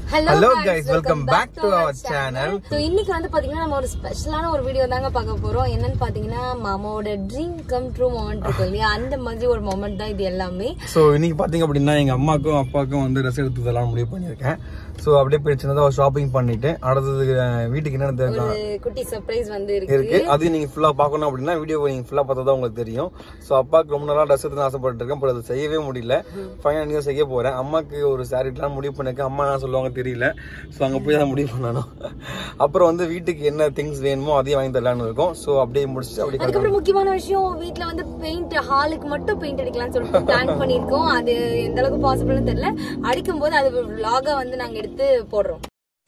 Hello guys, welcome back to our channel. So, இன்னைக்கு வந்து பாத்தீங்கன்னா நம்ம ஒரு ஸ்பெஷலான ஒரு வீடியோ தாங்க பார்க்க போறோம் என்னன்னு பாத்தீங்கன்னா மாமாவோட ட்ரீம் கம் ட்ரூ மொமெண்ட் இருக்கும் இல்லையா அந்த மாதிரி ஒரு மொமெண்ட் தான் இது எல்லாமே ஸோ இன்னைக்கு பார்த்தீங்க அப்படின்னா எங்கள் அம்மாக்கும் அப்பாவுக்கும் வந்து ட்ரெஸ் எடுத்ததெல்லாம் முடிவு பண்ணியிருக்கேன் ஸோ அப்படியே போய் சின்னதாக ஷாப்பிங் பண்ணிட்டு அடுத்தது அஹ், வீட்டுக்கு என்னென்ன தேவை ஒரு குட்டி சர்ப்ரைஸ் வந்து இருக்கு இருக்கு அது நீங்க ஃபுல்லா பார்க்கணும் அப்படின்னா வீடியோ நீங்க ஃபுல்லா பார்த்தா தான் உங்களுக்கு தெரியும் ஸோ அப்பாவுக்கு ரொம்ப நாளா ட்ரெஸ் எடுத்து ஆசைப்பட்டு இருக்கேன் பட் அதை செய்யவே முடியல ஃபைனல் நீங்க செய்ய போறேன் அம்மாக்கு ஒரு சாரிலாம் முடிவு பண்ணிருக்கேன் அம்மா என்ன சொல்லுவாங்க தெரியல ஸோ அங்க போய் தான் முடிவு பண்ணணும் அப்புறம் வந்து வீட்டுக்கு என்ன திங்ஸ் வேணுமோ அதையும் வாங்கி தரலான்னு இருக்கோம் ஸோ அப்படியே முடிச்சுட்டு அப்படியே கிளம்பணும். அதுக்கப்புறம் முக்கியமான விஷயம் வீட்ல வந்து பெயிண்ட் ஹாலுக்கு மட்டும் பெயிண்ட் அடிக்கலாம்னு சொல்லிட்டு பிளான் பண்ணிருக்கோம் அது எந்த அளவுக்கு பாசிபிள்னு தெரியல அடிக்கும் போது அது vlog-ஆ வந்து நாங்க எடுத்து போடுறோம்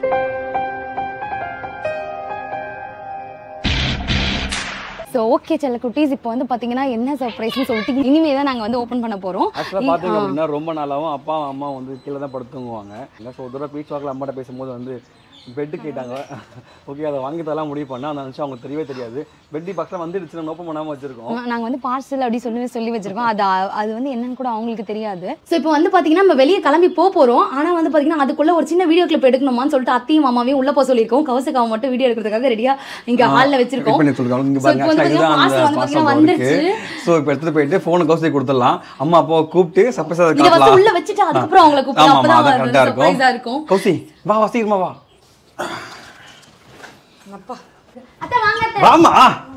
ஸோ ஓகே செல்ல குட்டீஸ் இப்போ வந்து பார்த்தீங்கன்னா என்ன சர்ப்ரைஸ்னு சொல்லிட்டு இனிமே தான் நாங்கள் வந்து ஓப்பன் பண்ண போகிறோம் ஆக்சுவலாக பார்த்தீங்க அப்படின்னா ரொம்ப நாளாகவும் அப்பா அம்மா வந்து கீழே தான் படுத்து தூங்குவாங்க ஸோ ஒரு தடவை பீச் வாக்கில் அம்மாட்ட பேசும்போது வந்து பெட்டு கேட்டாங்க ஓகே அதை வாங்கி தரலாம் முடிவு பண்ணேன் அந்த நினச்சா அவங்களுக்கு தெரியவே தெரியாது பெட்டி பக்கத்தில் வந்துடுச்சு நம்ம ஓப்பன் பண்ணாமல் வச்சிருக்கோம் நாங்கள் வந்து பார்சல் அப்படி சொல்லி சொல்லி வச்சிருக்கோம் அது அது வந்து என்னன்னு கூட அவங்களுக்கு தெரியாது ஸோ இப்போ வந்து பார்த்தீங்கன்னா நம்ம வெளியே கிளம்பி போக போகிறோம் ஆனால் வந்து பார்த்தீங்கன்னா அதுக்குள்ள ஒரு சின்ன வீடியோ கிளிப் எடுக்கணுமான்னு சொல்லிட்டு அத்தையும் மாமாவையும் உள்ள போக சொல்லியிருக்கோம் கவசக்காவை மட்டும் வீடியோ எடுக்கிறதுக்காக ரெடியாக இங்கே ஹாலில் வச்சிருக்கோம் பண்ணி சொல்லுவாங்க இங்கே So, பாருங்க இப்போ வந்து ஆக்சுவலாக இதுதான் பார்த்தீங்கன்னா parcel வந்து அந்த பார்த்தீங்கன்னா பாஸ்டா இருக்கு வந்துருச்சு. ஸோ இப்போ எடுத்துகிட்டு போயிட்டு ஃபோனை கௌசி கொடுத்துடலாம் அம்மா அப்பாவை கூப்பிட்டு சர்ப்ரைஸ் அதை இதை வந்து காட்டலாம் உள்ள வச்சுட்டு அதுக்கப்புறம் அவங்கள கூப்பிட்டு ஆமாம் அப்பதான் அது அது கரெக்டாக surprise-ஆ இருக்கும் இருக்கும் கௌசி வா வா சீக்கிரமா வா அப்பா அத்தை வாங்க அத்தை. வாமா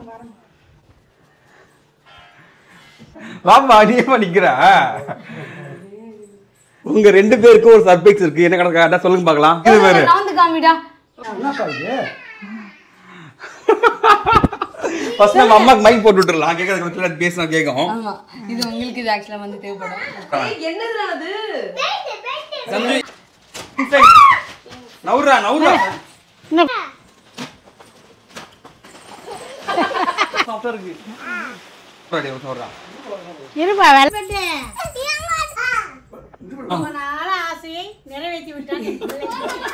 வாமா நீ ஏமா நிக்கிற உங்க ரெண்டு பேருக்கும் ஒரு சர்ப்ரைஸ் இருக்கு என்ன கணக்கா சொல்லுங்க பார்க்கலாம் இது பேரு நான் வந்து காமிடா ஃபர்ஸ்ட் நம்ம அம்மாக்கு மைக் போட்டு விட்டுறலாம் கேட்கறது கொஞ்சம் பேசினா கேட்கும் ஆமா இது உங்களுக்கு இது ஆக்சுவலா வந்து தேவைப்படும் என்னதுடா அது சஞ்சு நவுறா நவுறா சாஃப்டா இருக்கு ரெடி நவுறா இருப்பா வேலை ரொம்ப நாள ஆசையை நிறைவேற்றி விட்டான் என் பிள்ளை.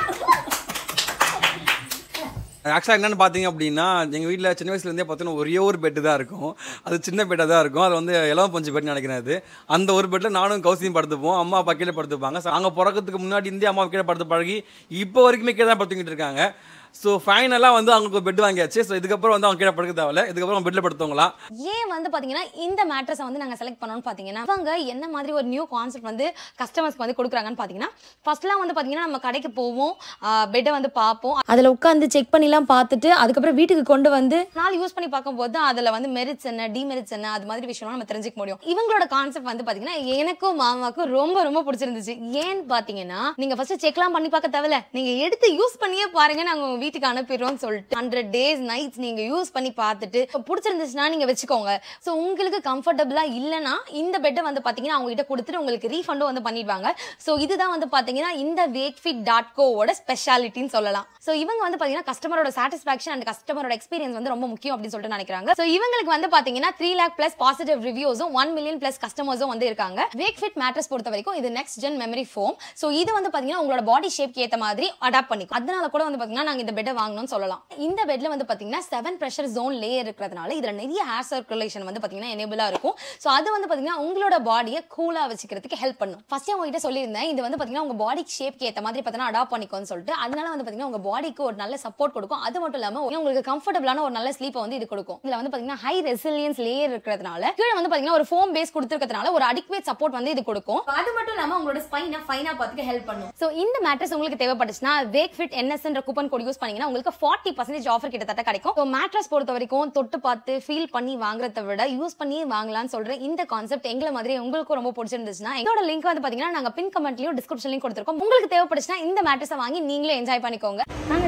ஆக்சுவலாக என்னென்னு பார்த்தீங்க அப்படின்னா எங்கள் வீட்டில் சின்ன வயசுலேருந்தே பார்த்தீங்கன்னா ஒரே ஒரு பெட்டு தான் இருக்கும் அது சின்ன பெட்டாக தான் இருக்கும் அது வந்து இளம் பஞ்சு பெட் நினைக்கிறேன் அது அந்த ஒரு பெட்டில் நானும் கௌசியும் படுத்துப்போம் அம்மா அப்பா கீழே படுத்துப்பாங்க ஸோ அங்கே பிறக்கிறதுக்கு முன்னாடி இருந்தே அம்மா கீழே படுத்து பழகி இப்போ வரைக்குமே கீழே தான் படுத்துக்கிட்டு இருக்காங்க ஸோ ஃபைனலாக வந்து அவங்களுக்கு பெட் வாங்கியாச்சு ஸோ இதுக்கப்புறம் வந்து அவங்க கீழே படுக்க தேவையில்ல இதுக்கப்புறம் பெட்டில் படுத்துவங்களாம் ஏன் வந்து பாத்தீங்கன்னா இந்த மேட்ரஸை வந்து நாங்க செலக்ட் பண்ணோம்னு பாத்தீங்கன்னா அவங்க என்ன மாதிரி ஒரு நியூ கான்செப்ட் வந்து கஸ்டமர்ஸ்க்கு வந்து கொடுக்குறாங்கன்னு பாத்தீங்கன்னா ஃபர்ஸ்ட்லாம் வந்து பாத்தீங்கன்னா நம்ம கடைக்கு போவோம் பெட்டை வந்து பார்ப்போம் அதுல உட்காந்து செக் பண்ணிலாம் பார்த்துட்டு அதுக்கப்புறம் வீட்டுக்கு கொண்டு வந்து நாள் யூஸ் பண்ணி பார்க்கும்போது தான் அதுல வந்து மெரிட்ஸ் என்ன டிமெரிட்ஸ் என்ன அது மாதிரி விஷயம்லாம் நம்ம தெரிஞ்சுக்க முடியும் இவங்களோட கான்செப்ட் வந்து பாத்தீங்கன்னா எனக்கும் மாமாவுக்கும் ரொம்ப ரொம்ப பிடிச்சிருந்துச்சு ஏன்னு பாத்தீங்கன்னா நீங்க ஃபர்ஸ்ட் செக்லாம் பண்ணி பார்க்க தேவையில்ல நீங்க எடுத்து யூஸ் பண்ணியே பாருங்க நாங்க உங்க வீட்டுக்கு அனுப்பிடுறோம்னு சொல்லிட்டு ஹண்ட்ரட் டேஸ் நைட்ஸ் நீங்க யூஸ் பண்ணி பார்த்துட்டு இப்ப பிடிச்சிருந்துச்சுன்னா நீங்க வச்சுக்கோங்க ஸோ உங்களுக்கு கம்ஃபர்டபுளா இல்லைன்னா இந்த பெட்டை வந்து பாத்தீங்கன்னா அவங்க கிட்ட கொடுத்துட்டு உங்களுக்கு ரீஃபண்டும் வந்து பண்ணிடுவாங்க ஸோ இதுதான் வந்து பாத்தீங்கன்னா இந்த வேக்ஃபிட் டாட் கோவோட ஸ்பெஷாலிட்டின்னு சொல்லலாம் ஸோ இவங்க வந்து பாத்தீங்கன்னா கஸ்டமரோட சாட்டிஸ்ஃபேக்ஷன் அண்ட் கஸ்டமரோட எக்ஸ்பீரியன்ஸ் வந்து ரொம்ப முக்கியம் அப்படின்னு சொல்லிட்டு நினைக்கிறாங்க ஸோ இவங்களுக்கு வந்து பாத்தீங்கன்னா த்ரீ லேக் பிளஸ் பாசிட்டிவ் ரிவ்யூஸும் ஒன் மில்லியன் பிளஸ் கஸ்டமர்ஸும் வந்து இருக்காங்க வேக்ஃபிட் மேட்ரஸ் பொறுத்த வரைக்கும் இது next gen memory foam so இது வந்து பாத்தீங்கன்னா உங்களோட பாடி ஷேப்க்கு ஏத்த மாதிரி அடாப்ட் பண்ணிக்கும் அதனால கூட வந்து பாத்தீங்கன்னா நாங்க இந்த பெட்டை வாங்கணும்னு சொல்லலாம் இந்த பெட்ல வந்து பாத்தீங்கன்னா செவன் ப்ரெஷர் ஜோன் லேயர் இருக்கிறதுனால இதுல நிறைய ஹேர் சர்க்குலேஷன் வந்து பாத்தீங்கன்னா எனேபிளா இருக்கும் ஸோ அது வந்து பாத்தீங்கன்னா உங்களோட பாடியை கூலா வச்சுக்கிறதுக்கு ஹெல்ப் பண்ணும் ஃபர்ஸ்ட் உங்ககிட்ட சொல்லியிருந்தேன் இது வந்து பாத்தீங்கன்னா உங்க பாடி ஷேப்க்கு ஏத்த மாதிரி பாத்தீங்கன்னா அடாப்ட் பண்ணிக்கோன்னு சொல்லிட்டு அதனால வந்து பாத்தீங்கன்னா உங்க பாடிக்கு ஒரு நல்ல சப்போர்ட் கொடுக்கும் அது மட்டும் இல்லாம உங்களுக்கு கம்ஃபர்டபுளான ஒரு நல்ல ஸ்லீப்பை வந்து இது கொடுக்கும் இதுல வந்து பாத்தீங்கன்னா ஹை ரெசிலியன்ஸ் லேயர் இருக்கிறதுனால கீழே வந்து பாத்தீங்கன்னா ஒரு ஃபோம் பேஸ் கொடுத்துருக்கிறதுனால ஒரு அடிக்வேட் சப்போர்ட் வந்து இது கொடுக்கும் அது மட்டும் இல்லாம உங்களோட ஸ்பைனை ஃபைனா பார்த்துக்க ஹெல்ப் பண்ணும் ஸோ இந்த மேட்ரஸ் உங்களுக்கு தேவைப்பட்டுச்சுன்னா வேக் ஃபிட் என்எஸ்ன்ற கூப்பன் கோட் யூஸ் பண்ணீங்கன்னா உங்களுக்கு ஃபார்ட்டி பர்சன்டேஜ் ஆஃபர் கிட்டத்தட்ட கிடைக்கும் ஸோ மேட்ரஸ் பொறுத்த வரைக்கும் தொட்டு பார்த்து ஃபீல் பண்ணி வாங்குறத விட யூஸ் பண்ணி வாங்கலாம்னு சொல்ற இந்த கான்செப்ட் எங்களை மாதிரி உங்களுக்கும் ரொம்ப பிடிச்சிருந்துச்சுன்னா எங்களோட லிங்க் வந்து பாத்தீங்கன்னா நாங்க பின் கமெண்ட்லயும் டிஸ்கிரிப்ஷன்லயும் கொடுத்துருக்கோம் உங்களுக்கு தேவைப்பட்டுச்சுன்னா இந்த மேட்ரஸை வாங்கி நீங்களே என்ஜாய் பண்ணிக்கோங்க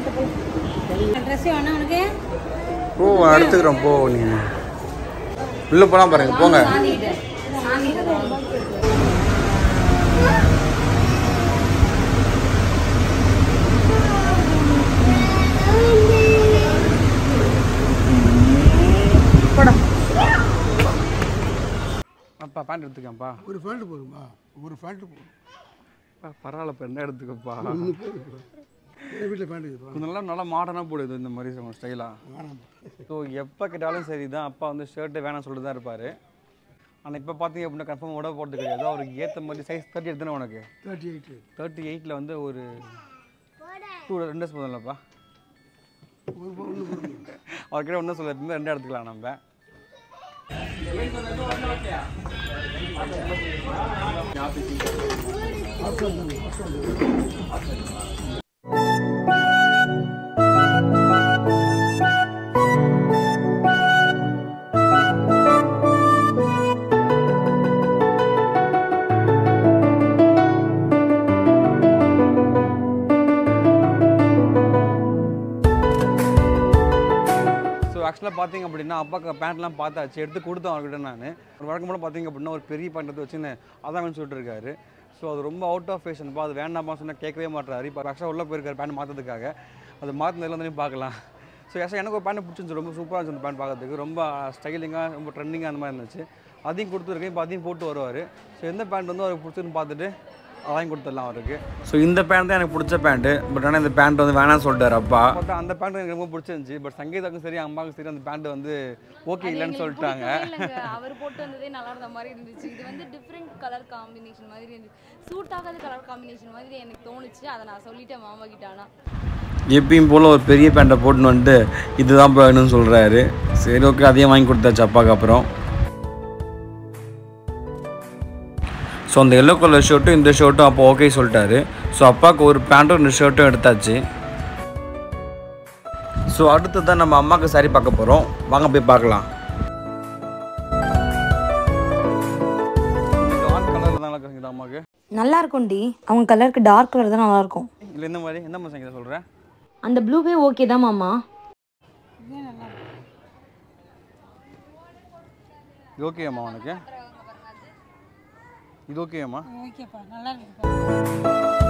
ட்ரெஸ் வேணும் உனக்கு ஓ எடுத்துக்கிறோம் போ நீ உள்ளே போனால் பாருங்க போங்க அப்பா பேண்ட் எடுத்துக்கப்பா ஒரு ஃபேண்ட் போதுமா ஒரு ஃபேண்ட் போதும் பரவாயில்ல இப்போ என்ன எடுத்துக்கப்பா என் வீட்டில் ஃபேண்ட் இருக்குது கொஞ்சம் நல்லா நல்லா மாடர்னாக போடுது இந்த மாதிரி ஸ்டைலாக ஸோ எப்போ கேட்டாலும் சரி தான் அப்பா வந்து ஷர்ட்டு வேணாம் சொல்லிட்டு தான் இருப்பார் ஆனால் இப்போ பார்த்தீங்க அப்படின்னா கன்ஃபார்ம் உட போகிறது கிடையாது அவருக்கு ஏற்ற மாதிரி சைஸ் தேர்ட்டி எடுத்துனா உனக்கு தேர்ட்டி எயிட்டு தேர்ட்டி எயிட்டில் வந்து ஒரு டூ ரெண்டு ட்ரெஸ் போதும்லப்பா ஒரு பா- ஒண்ணு போடுங்க. அவர்கிட்ட ஒன்றும் சொல்ல எப்பவுமே ரெண்டு எடுத்துக்கலாம் நம்ம ஸோ ஆக்சுவலாக பார்த்தீங்க அப்படின்னா அப்பாக்கு பேண்ட்லாம் பார்த்தாச்சு எடுத்து கொடுத்தோம் அவர்கிட்ட நான் ஒரு வழக்கம் போல பார்த்தீங்க அப்படின்னா ஒரு பெரிய பேண்ட் எடுத்து வச்சுன்னு அதான் வேணும்னு சொல்லிட்டு இருக்காரு ஸோ அது ரொம்ப அவுட் ஆஃப் ஃபேஷன்ப்பா அது வேண்டாமா சொன்னால் கேட்கவே மாட்டாரு இப்போ ஆக்சுவலாக உள்ளே போயிருக்காரு பேண்ட் மாற்றதுக்காக அது மாற்றினதுல வந்து பார்க்கலாம் ஸோ ஆக்சுவலாக எனக்கு ஒரு பேண்ட் பிடிச்சிருந்துச்சு ரொம்ப சூப்பராக இருந்துச்சு அந்த பேண்ட் பார்க்கறதுக்கு ரொம்ப ஸ்டைலிங்காக ரொம்ப ட்ரெண்டிங்காக அந்த மாதிரி இருந்துச்சு அதையும் கொடுத்துருக்கேன் இப்போ அதையும் போட்டு வருவார் ஸோ எந்த பேண்ட் வந்து அவருக்கு பிடிச்சிருந்து பார்த்துட்டு அதையும் கொடுத்துடலாம் அவருக்கு ஸோ இந்த பேண்ட் தான் எனக்கு பிடிச்ச பேண்ட்டு பட் ஆனால் இந்த பேண்ட் வந்து வேணாம்னு சொல்லிட்டாரு அப்பா பார்த்தா அந்த பேண்ட் எனக்கு ரொம்ப பிடிச்சிருந்துச்சு பட் சங்கீதாக்கும் சரி அம்மாவுக்கும் சரி அந்த பேண்ட் வந்து ஓகே இல்லைன்னு சொல்லிட்டாங்க அவர் போட்டு வந்ததே நல்லா இருந்த மாதிரி இருந்துச்சு இது வந்து டிஃப்ரெண்ட் கலர் காம்பினேஷன் மாதிரி இருந்துச்சு சூட் ஆகாத கலர் காம்பினேஷன் மாதிரி எனக்கு தோணுச்சு அதை நான் சொல்லிட்டேன் மாமா கிட்ட ஆனா எப்பயும் போல் ஒரு பெரிய பேண்ட்டை போட்டுன்னு வந்துட்டு இதுதான் வேணும்னு சொல்கிறாரு சரி ஓகே அதையும் வாங்கி கொடுத்தாச்சு அப்பாவுக்கு அப்புறம் ஸோ அந்த எல்லோ கலர் ஷர்ட்டும் இந்த ஷர்ட்டும் அப்போ ஓகே சொல்லிட்டாரு ஸோ அப்பாவுக்கு ஒரு பேண்ட்டும் இந்த ஷர்ட்டும் எடுத்தாச்சு ஸோ அடுத்து தான் நம்ம அம்மாவுக்கு சாரி பார்க்க போகிறோம் வாங்க போய் பார்க்கலாம் டார்க் கலரில் தான் இருக்குது அம்மாவுக்கு நல்லா இருக்கும்டி அவங்க கலருக்கு டார்க் கலர் தான் நல்லா இருக்கும் இல்லை இந்த மாதிரி எந்த மாதிரி சங்கீதம் சொல்கிறேன் அந்த ப்ளூவே ஓகே தான் மாமா இது ஓகேம்மா உனக்கு இது ஓகேம்மா ஓகேப்பா நல்லா இருக்குப்பா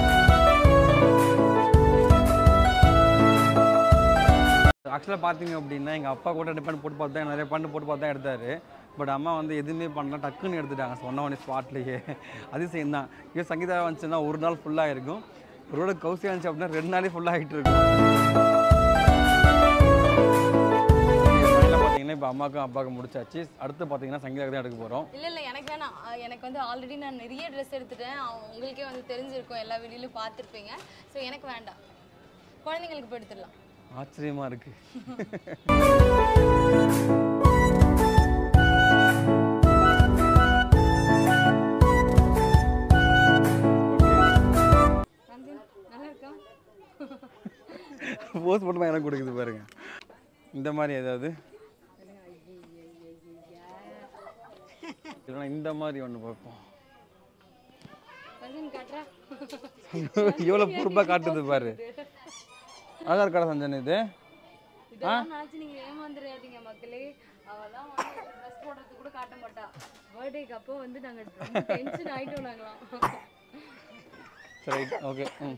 ஆக்சுவலாக பார்த்தீங்க அப்படின்னா எங்கள் அப்பா கூட ரெண்டு பேண்ட் போட்டு பார்த்தா நிறைய பேண்ட் போட்டு பார்த்தா எடுத்தாரு பட் அம்மா வந்து எதுவுமே பண்ணல டக்குன்னு எடுத்துட்டாங்க சொன்ன உடனே ஸ்பாட்லேயே அதிசயம் தான் இதே சங்கீதா வந்துச்சுன்னா ஒரு நாள் ஃபுல்லாக இருக்கும் ஒருவேளை கௌசி வந்துச்சு அப்படின்னா ரெண்டு நாளே ஃபுல்லாக ஆகிட்டு இருக்கும் பார்த்தீங்கன்னா இப்போ அம்மாவுக்கும் அப்பாவுக்கும் முடிச்சாச்சு அடுத்து பார்த்தீங்கன்னா சங்கீதாவுக்கு தான் எடுக்க போகிறோம் இல்ல இல்ல எனக்கு வேணாம் அஹ் எனக்கு வந்து ஆல்ரெடி நான் நிறைய ட்ரெஸ் எடுத்துட்டேன் அவ- உங்களுக்கே வந்து தெரிஞ்சிருக்கும் எல்லா வீடியோலையும் பார்த்துருப்பீங்க ஸோ எனக்கு வேண்டாம் குழந்தைங்களுக்கு போய் எடுத்துடலாம் ஆச்சரியமாக இருக்குது ரஞ்சன் நல்லா இருக்கா போஸ்ட் மட்டும் எனக்கு கொடுக்குது பாருங்க இந்த மாதிரி ஏதாவது இல்லைன்னா இந்த மாதிரி ஒன்று பார்ப்போம் ரஞ்சன் காட்டுறா எவ்வளோ பொறுப்பாக காட்டுது பாரு ஆதார் கார்டு சஞ்சன் இது இதெல்லாம் நினைச்சு நீங்க ஏமாந்துடாதீங்க மக்களே அவெல்லாம் வந்து ட்ரெஸ் போடுறது கூட காட்ட மாட்டா பர்த்டேக்கு அப்போ வந்து நாங்க ரொம்ப டென்ஷன் ஆயிட்டோம் நாங்களாம் சரி ஓகே ம்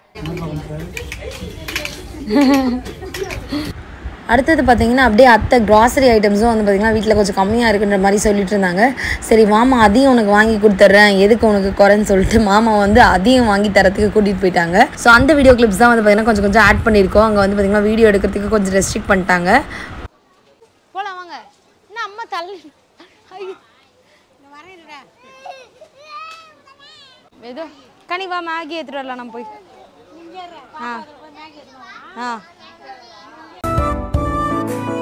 அடுத்தது பார்த்தீங்கன்னா அப்படியே அத்தை கிராசரி ஐட்டம்ஸும் வந்து பார்த்தீங்கன்னா வீட்டில் கொஞ்சம் கம்மியாக இருக்குன்ற மாதிரி சொல்லிட்டு இருந்தாங்க சரி மாமா அதையும் உனக்கு வாங்கி கொடுத்துட்றேன் எதுக்கு உனக்கு குறைன்னு சொல்லிட்டு மாமா வந்து அதையும் வாங்கி தரத்துக்கு கூட்டிகிட்டு போயிட்டாங்க ஸோ அந்த வீடியோ கிளிப்ஸ் தான் வந்து பார்த்தீங்கன்னா கொஞ்சம் கொஞ்சம் ஆட் பண்ணியிருக்கோம் அங்கே வந்து பார்த்தீங்கன்னா வீடியோ எடுக்கிறதுக்கு கொஞ்சம் ரெஸ்ட்ரிக்ட் பண்ணிட்டாங்க போலாம் வாங்க என்ன அம்மா தள்ளி ஐயோ வரேன்டா ஏதோ கனி வா மேகி எடுத்துட்டு வரலாம் நம்ம போய் ஆ ஆ